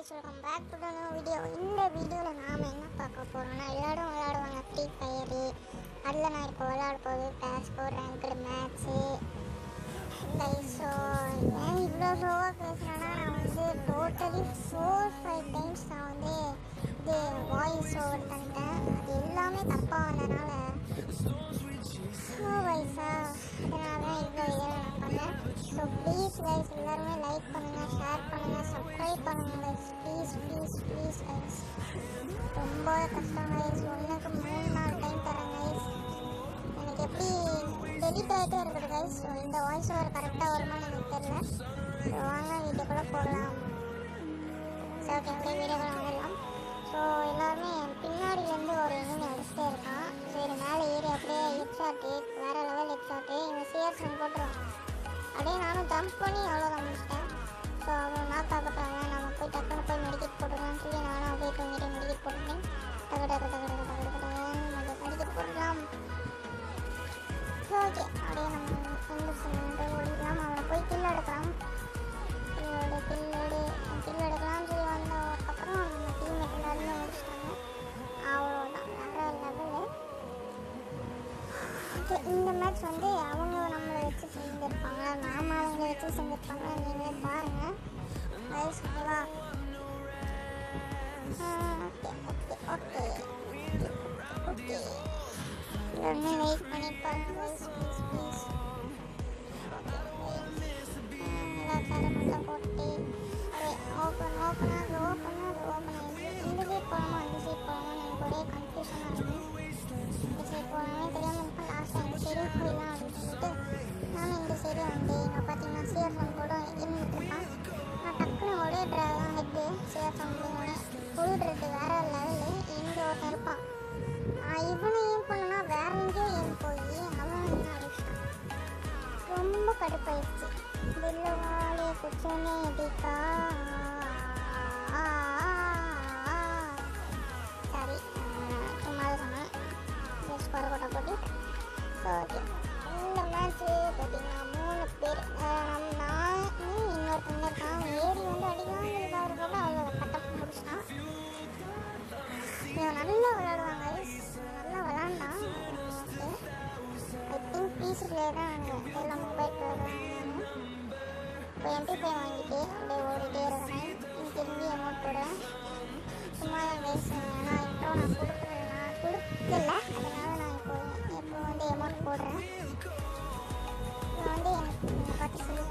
Guys welcome back to new video இந்த வீடியோவில் நாம் என்ன பார்க்க போகிறோம்னா எல்லாரும் விளையாடுவாங்க ஃப்ரீ ஃபயரு அதில் நான் இப்போ விளையாட போகுது பேஸ்கோ ரேங்க்டு மேட்ச்சு கைஸ் ஸோ ஏன் இவ்வளோ ஸ்லோவாக பேசுகிறேன்னா நான் வந்து டோட்டலி ஃபோர் ஃபைவ் டைம்ஸ் நான் வந்து இது வாய்ஸ் ஓவர் பண்ணிட்டேன் அது எல்லாமே தப்பாக வந்தனால ஸோ வைஸா அதனால தான் இவ்வளோ இதில் நான் பண்ணேன் ஸோ ப்ளீஸ் கைஸ் எல்லாருமே லைக் பண்ணுங்கள் ஷேர் பண்ணுங்கள் சப்ஸ்கிரைப் பண்ணுங்கள் guys please please please guys ரொம்ப கஷ்டம் கைஸ் ஒன்றுக்கு மூணு நாலு டைம் தரேன் கைஸ் எனக்கு எப்படி டெலிட் ஆகிட்டே இருக்குது கைஸ் ஸோ இந்த வாய்ஸ் ஓவர் கரெக்டாக வருமான்னு எனக்கு தெரியல ஸோ வாங்க வீடியோக்குள்ளே போகலாம் ஸோ ஓகே அப்படியே வீடியோக்குள்ளே வந்துடலாம் ஸோ எல்லாருமே என் பின்னாடியிலேருந்து ஒரு இனிமே அடிச்சுட்டே இருக்கான் சரி மேலே ஏறி அப்படியே ஹெட்ஷாட்டு வேறு லெவல் ஹெட்ஷாட்டு இவன் சிஆர்சன் போட்டுருவான் அப்படியே நானும் ஜம்ப் பண்ணி அவ்வளோதான் முடிச்சிட்டேன் ஸோ அவன் நான் பார்க்கட்டாங்க நம்ம போய் டக்குன்னு போய் மெடிக்கெட் போட்டுக்கலாம்னு சொல்லி நானும் அப்படியே தூங்கிட்டு மெடிக்கெட் போட்டுட்டேன் டக்கு டக்கு டக்கு டக்கு டக்கு டக்கு மெடிக்கெட் போட்டுக்கலாம் ஓகே அப்படியே நம்ம ஃப்ரெண்டு சொன்ன ஓடிக்கலாம் அவனை போய் கில் எடுக்கலாம் கில்லோடு கில்லோடு கில் எடுக்கலாம்னு சொல்லி வந்ததுக்கப்புறம் நம்ம டீம்மேட் எல்லாருமே முடிச்சிட்டாங்க அவ்வளோதான் வேறு லெவலு ஓகே இந்த மேட்ச் வந்து அவங்க நம்மளை வச்சு செஞ்சுருப்பாங்க நாம அவங்கள வச்சு செஞ்சுருப்பாங்க நீங்களே பாருங்கள் வயசு ஓகேவா ஓகே ஓகே ஓகே ஓகே எல்லாருமே வெயிட் பண்ணி பாருங்க கைஸ் ப்ளீஸ் ப்ளீஸ் எல்லா தரமெல்லாம் போட்டு அப்படியே ஓப்பன் ஓப்பன் அது ஓப்பன் அது ஓப்பன் இந்த சைட் போகலாமா அந்த சைட் போகலாமா எனக்கு ஒரே கன்ஃபியூஷனாக இருக்குது இந்த சைட் போகலாமே தெரியாமல் இருப்பேன் லாஸ்ட்டாக இந்த சைடு போயிடலாம் அப்படின்னு சொல்லிட்டு நானும் இந்த சைடு வந்து இங்கே பார்த்தீங்கன்னா சிஆர்எம் கூட இருந்துட்டு இருப்பான் நான் டக்குன்னு ஒரே ட்ராக் தான் ஹெட்டு சிஆர்எம் ஃபுல் ரெட்டு வேற லெவலு இங்கே ஒருத்தன் இருப்பான் நான் இவனை ஏன் பண்ணனா வேற எங்கேயோ ஏன் போய் அவன் என்ன அடிச்சிட்டான் ரொம்ப கடுப்பாயிடுச்சு தில்லவாலே குச்சனே டிக்கா சாரி சும்மா சொன்னேன் ஸ்கோர் கொட்ட போட்டு ஸோ ஓகே இந்த மேட்ச்சு பார்த்தீங்கன்னா மூணு பேர் அஹ் நம்ம நான் இன்னொருத்தங்க இருக்கான் ஏறி வந்து அடிக்கலாம் அவருக்கு அவ்வளோ கட்டப் முடிச்சிட்டான் இவன் நல்லா விளையாடுவாங்க guys. நல்லா விளாண்டான் ஓகே ஐ திங்க் பீஸ்லேயே தான் நாங்கள் எல்லாம் மொபைல் விளையாடுவாங்க இப்போ எம்பி போய் வாங்கிட்டு அப்படியே ஓடிட்டே இருக்கிறேன் திரும்பி அமௌண்ட் போடுறேன் சும்மா தான் பேசுவேன் ஏன்னா இன்ட்ரோ நான் கொடுக்குறது நான் கொடுக்கல அதனால நான் இப்போ இப்போ வந்து அமௌண்ட் போடுறேன் இது வந்து எனக்கு என்னை பார்த்து சொல்லி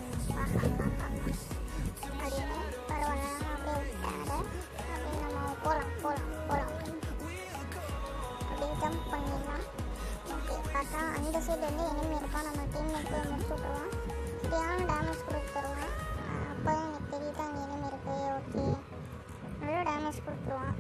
அப்படின்னு பரவாயில்ல அப்படியே விட்டாரு அப்படியே நம்ம போகலாம் போகலாம் போகலாம் அப்படியே ஜம்ப் பண்ணிடலாம் ஓகே பார்த்தா அந்த சைடு வந்து எனிமி இருப்பான் நம்ம டீம்மேட் போய் முடிச்சு விட்ருவான் சரியான டேமேஜ் கொடுத்துருவான் அப்போ தான் எனக்கு தெரியுது அங்கே எனிமி இருக்கு ஓகே நல்ல டேமேஜ் கொடுத்துருவான்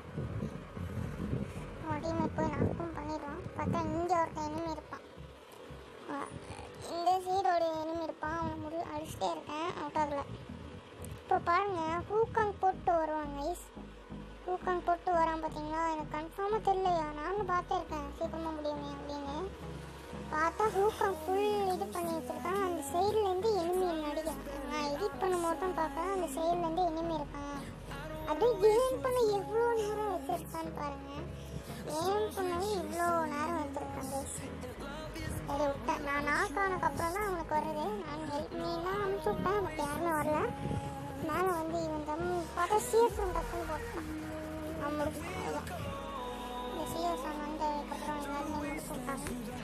அவன் டீம்மேட் போய் நாக்கும் பண்ணிடுவான் பார்த்தா இங்கே ஒருத்தன் எனிமி இருப்பான் ஆ, இந்த சைடு ஒரு எனிமி இருப்பான் அவனை முடி அடிச்சுட்டே இருக்கேன் அவுட் ஆகல இப்போ பாருங்க ஹூக்காங் போட்டு வருவாங்க ஐஸ் ஹூக்காங் போட்டு வரான் பார்த்தீங்களா எனக்கு கன்ஃபார்மாக தெரியலையா நானும் பார்த்துருக்கேன் சீக்கிரமாக முடியுமே அப்படின்னு பார்த்தா ஹூக்காங் ஃபுல் இது பண்ணி வச்சிருக்கான் அந்த சைட்லேருந்து எனிமி நடிக்கிறான் நான் எடிட் பண்ணும்போது தான் பார்க்குறேன் அந்த சைட்லேருந்து எனிமி இருக்கான் அது ஏம் பண்ண எவ்வளோ நேரம் வச்சிருக்கான்னு பாருங்க ஏம் பண்ணவே இவ்வளோ நேரம் வச்சிருக்கான் guys. சரி விட்டேன் நான் நாக் ஆனதுக்கப்புறம் தான் அவனுக்கு வருது நான் ஹெல்ப் மீலாம் அனுப்பிச்சு விட்டேன் பட் யாருமே வரல மேலே வந்து இவன் தம் பார்த்தா சிஎஸ்என் டக்குன்னு போட்டான் அவன் முடிச்சுட்டான் இந்த சிஎஸ்என் வந்ததுக்கப்புறம் எல்லாருமே முடிச்சு விட்டாங்க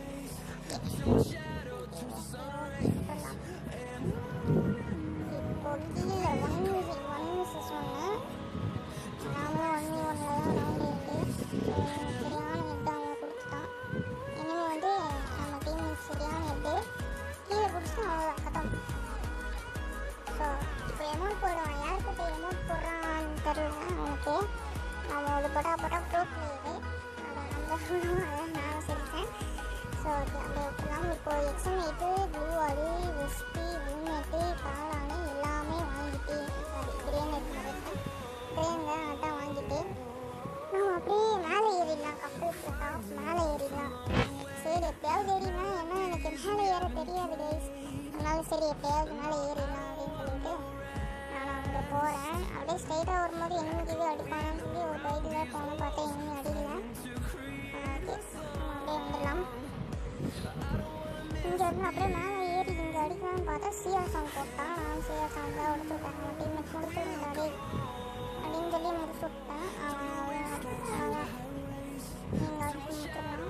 இப்போ கீழே ஒன் மியூசிக் ஒன் மியூசிக் ஒன்று நாமளும் ஒன் ஒன்றில் தான் ரவுண்ட் இருக்கு சரியான ஹெட் அவன் கொடுத்துட்டான் இனிமேல் வந்து நம்ம டீம் சரியான ஹெட்டு கீழே பிடிச்சிட்டு அவ்வளோதான் கதம் ஸோ இப்போ எமௌண்ட் போடுவான் யார்கிட்ட எமௌண்ட் போடுறான்னு தெரியல அவனுக்கு அவன் ஒரு படா படா ப்ரோ பிளேயரு அதை நம்ம சொல்லுவோம் அதை நான் சொல்லிட்டேன் ஸோ ஓகே அப்படியே விட்டுலாம் இப்போ எக்ஸாம் எயிட்டு ப்ளூ அடி வெஸ்டி ரூம்மேட்டு காளானு எல்லாமே வாங்கிட்டு சாரி கிரேனேட் மறந்தேன் கிரேங்க அதான் வாங்கிட்டு நம்ம அப்படியே மேலே ஏறிடலாம் கப்பல் டாப் மேலே ஏறிடலாம் சரி எப்பயாவது ஏறிடலாம் ஏன்னா எனக்கு மேலே ஏற தெரியாது கைஸ் அதனால சரி எப்பயாவது மேலே ஏறிடலாம் அப்படின்னு சொல்லிட்டு நான் அங்கே போகிறேன் அப்படியே ஸ்ட்ரைட்டாக வரும்போது enemy இது அடிப்பானு சொல்லி ஒரு பைக்கில் போகணும் பார்த்தா enemy அடிக்கல ஓகே அப்படியே வந்துடலாம் இங்கே இருந்து அப்படியே மேலே ஏறி இங்கே அடிக்கலாம்னு பார்த்தா சிஆர் சாங் போட்டான் நான் சிஆர் சாங் தான் எடுத்து விட்டேன் டீம்மேட் முடிச்சு விட்டாடே அப்படின்னு சொல்லி முடிச்சு விட்டேன் அவன் அவ்வளோதான் நீங்கள் அடிச்சு முடிச்சிடலாம்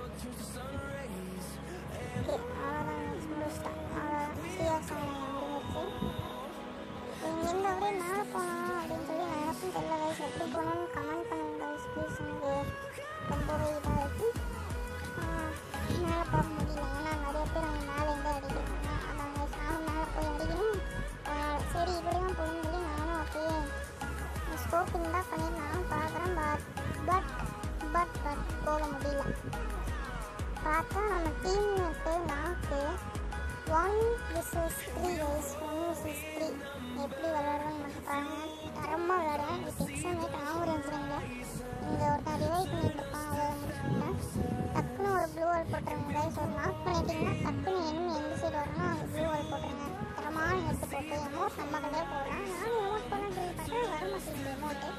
ஓகே அவ்வளோதான் முடிச்சிட்டான் அவ்வளோதான் சிஆர் சாங் முடிஞ்சிருச்சு இங்கேருந்து அப்படியே மேலே போகணும் அப்படின்னு சொல்லி எனக்கும் தெரியல வயசு எப்படி போகணும்னு கமெண்ட் பண்ணுங்க guys ப்ளீஸ் எனக்கு ரொம்பவே இதாக இருக்குது மேலே போக முடியல ஏன்னா நிறைய பேர் அங்கே மேலே இருந்து அடிக்கிறாங்க அதான் guys நானும் மேலே போய் அடிக்கணும் அதனால சரி இப்படி தான் போகணும்னு சொல்லி நானும் அப்படியே ஸ்கோப்பிங் தான் பண்ணியிருந்தாலும் பார்க்குறேன் பட் பட் பட் பட் போக முடியல பார்த்தா நம்ம டீம்மேட்டு நாக்கு one versus three guys one versus three எப்படி விளையாடுறோன்னு மட்டும் பாருங்கள் தரமாக விளையாடுறேன் வித் எக்ஸாமேட் ஆகும் இன்சிடென்ட்டில் இங்கே ஒருத்தன் ரிவைவ் பண்ணிட்டு இருப்பான் அவ்வளோ முடிச்சுட்டேன் டக்குன்னு ஒரு ப்ளூ வால் போட்டுருங்க கைஸ் ஒரு நாக் பண்ணிட்டீங்கன்னா டக்குன்னு enemy எந்த சைடு வரணும் அங்கே ப்ளூ வால் போட்டுருங்க தரமான ஹெட் போட்டு எமௌண்ட் நம்ம கடையே போடலாம் நானும் எமௌண்ட் பண்ண சொல்லி பார்த்தா வர மாட்டேங்குது எமௌண்ட்டு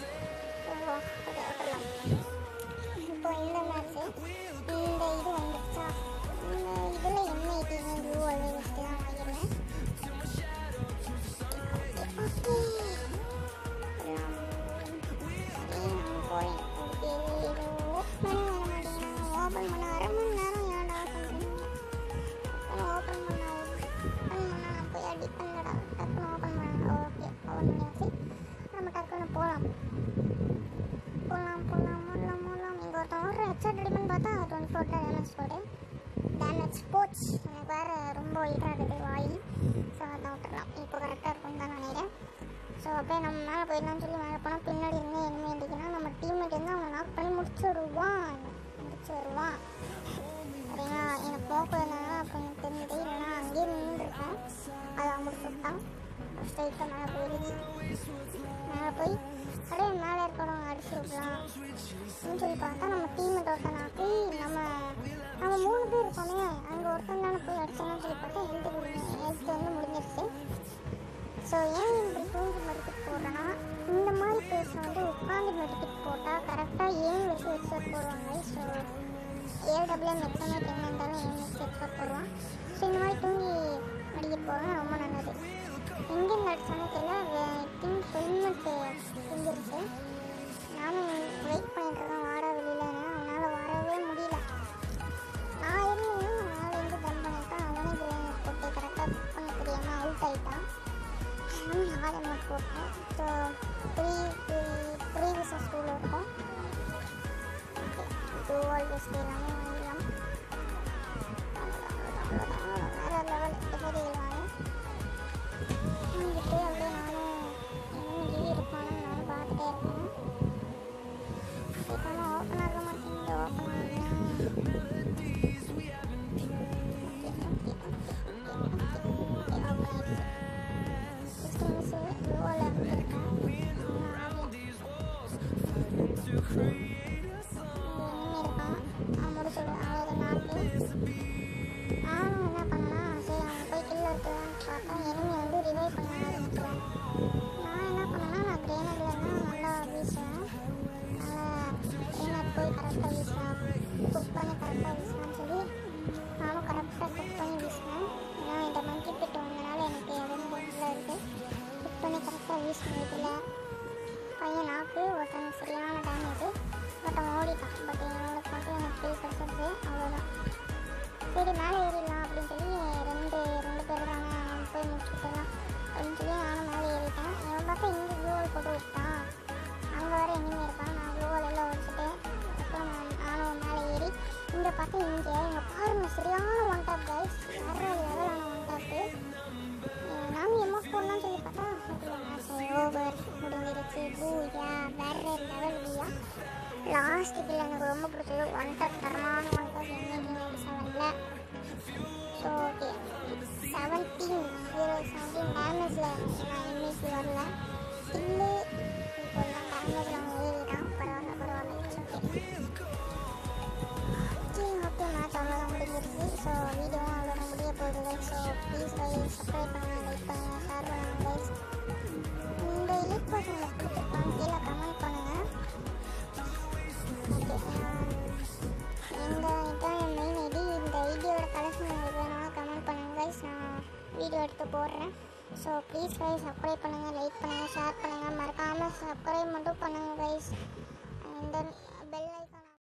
இப்போ இந்த மேட்ச்சு இந்த இது வந்துச்சா இந்த இதில் என்ன ஐட்டிங்க ப்ளூ வால் வச்சுட்டு தான் வாங்கிடுவேன் ஓகே ஓப்பன் பண்ண அரை மணி நேரம் ஏன்டா சொல்றீங்க ஓப்பன் பண்ண ஓப்பன் பண்ண போய் அடி பண்ணடா டக்குனு ஓப்பன் பண்ண ஓகே ஓப்பன் பண்ணியாச்சு நம்ம டக்குனு போகலாம் போகலாம் போகலாம் போகலாம் போகலாம் இங்கே ஒருத்தன் ஒரு ஹெட்செட் அடிப்பேன்னு பார்த்தா டுவெண்ட்டி ஃபோர் டேமேஜ் போடு டேமேஜ் போச்சு எனக்கு வேறு ரொம்ப இதாகுது வாய் ஸோ அதான் விட்டுறலாம் இப்போ கரெக்டாக இருக்கும்னு தான் நினைக்கிறேன் ஸோ அப்படியே நம்ம மேலே போயிடலாம்னு சொல்லி மேலே போனால் பின்னாடி இருந்து என்ன அடிக்கணும் நம்ம டீம்மேட் வந்து அவனை நாக் பண்ணி முடிச்சு வருவான் முடிச்சு வருவான் சரிங்களா எனக்கு போக்கு இருந்தாங்கன்னா அப்போ எனக்கு தெரிஞ்சது இல்லைன்னா அங்கேயே நின்றுருக்கேன் அதை அவன் முடிச்சு விட்டான் ஸ்ட்ரைட்டாக மேலே போயிடுச்சு மேலே போய் அப்படியே மேலே இருக்கணும் அடிச்சு விடலாம் அப்படின்னு சொல்லி பார்த்தா நம்ம டீம்மேட் ஒருத்தனாக்கு நம்ம நம்ம மூணு பேர் இருக்கோமே அங்கே ஒருத்தன் தானே போய் அடிச்சோம்னு சொல்லி பார்த்தா ஹெல்த் ஹெல்த் வந்து முடிஞ்சிருச்சு ஸோ ஏன் இப்படி தூங்கி மெடிக்கெட் போடுறேன்னா இந்த மாதிரி பேர்ஸ் வந்து உட்காந்து மெடிக்கெட் போட்டால் கரெக்டாக ஏன் வச்சு ஹெட்செட் போடுவாங்க ஸோ ஏடபிள்யூஎம் எத்தனை டைம் இருந்தாலும் ஏன் வச்சு ஹெட்செட் போடுவான் ஸோ இந்த மாதிரி தூங்கி மெடிக்கெட் போடுறது ரொம்ப நல்லது எங்கேருந்து அடிச்சானே தெரியல திங்க் ஹெல்மெட் செஞ்சிருச்சு நானும் வெயிட் பண்ணிட்டு இருக்கேன் வாடா வெளியிலன்னு அவனால் வரவே முடியல நான் இருந்தேன் மேலே இருந்து கன் பண்ணிட்டேன் அவனே கிரேனேட் போட்டு கரெக்டாக குக் பண்ண தெரியாமல் அவுட் ஆகிட்டான் நானும் நாலு அமௌண்ட் போட்டேன் so three three three versus டூவில் இருக்கும் ஓகே டூ ஆல் பெஸ்ட் எல்லாமே வாங்கிடலாம் வேறு லெவல் எப்படி வாங்க வாங்கிட்டு அப்படியே நானும் என்ன இருப்பானு நானும் பார்த்துட்டே இருக்கேன் இப்போ ஓப்பன் ஆக மாட்டேங்குது ஓப்பன் ஆகலாம் போய் கரெக்டாக வீசுவேன் குக் பண்ணி கரெக்டாக வீசுவேன்னு சொல்லி நானும் கரெக்டாக குக் பண்ணி வீசினேன் ஏன்னா இந்த மங்கி பிட் வந்தனால எனக்கு ரொம்ப இதில் இருக்குது குக் பண்ணி கரெக்டாக வீசினேன் இதில் பையன் நாக்கு ஒருத்தன் சரியான டேமேஜ் பட் அவன் ஓடிட்டான் பட் என்னோட மட்டும் எனக்கு ஃபீல் கிடச்சிருது அவ்வளோதான் சரி மேலே ஏறிடலாம் அப்படின்னு சொல்லி ரெண்டு ரெண்டு பேர் தானே அவன் போய் முடிச்சுக்கலாம் அப்படின்னு சொல்லி நானும் மேலே ஏறிட்டேன் இவன் பார்த்தா இங்கே க்ளூவல் போட்டு விட்டான் அங்கே வர எங்கேயுமே இருக்கான் நான் க்ளூவல் எல்லாம் வச்சுட்டு அப்புறம் நான் நானும் மேலே ஏறி இங்கே பார்த்தா இங்கே இங்கே பாருங்க சரியான ஒன் டாப் கைஸ் வேறு லெவலான ஒன் டாப்பு நானும் எமோட் போடலாம்னு சொல்லி பார்த்தா மேட்ச் ஓவர் முடிஞ்சிருச்சு பூயா வேறு லெவல் பூயா லாஸ்ட் இதில் எனக்கு ரொம்ப பிடிச்சது ஒன் டாப் தரமான ஒன் டாப் எம்ஏடி நைன்டி செவனில் so okay seventeen zero seventeen டேமேஜில் நான் எம்ஏசி வரல ஸ்டில்லு இப்போ எல்லாம் டேமேஜில் அவன் ஏறிட்டான் பரவாயில்ல பரவாயில்ல it's okay okay okay match அவ்வளோதான் முடிஞ்சிருச்சு ஸோ வீடியோவும் அவ்வளோதான் முடிய போகுது ஸோ ப்ளீஸ் கைஸ் சப்ஸ்கிரைப் பண்ணுங்கள் லைக் பண்ணுங்கள் ஷேர் பண்ணுங்கள் கைஸ் இந்த வீடியோ எடுத்து போடுறேன் ஸோ ப்ளீஸ் கைஸ் சப்ஸ்கிரைப் பண்ணுங்கள் லைக் பண்ணுங்கள்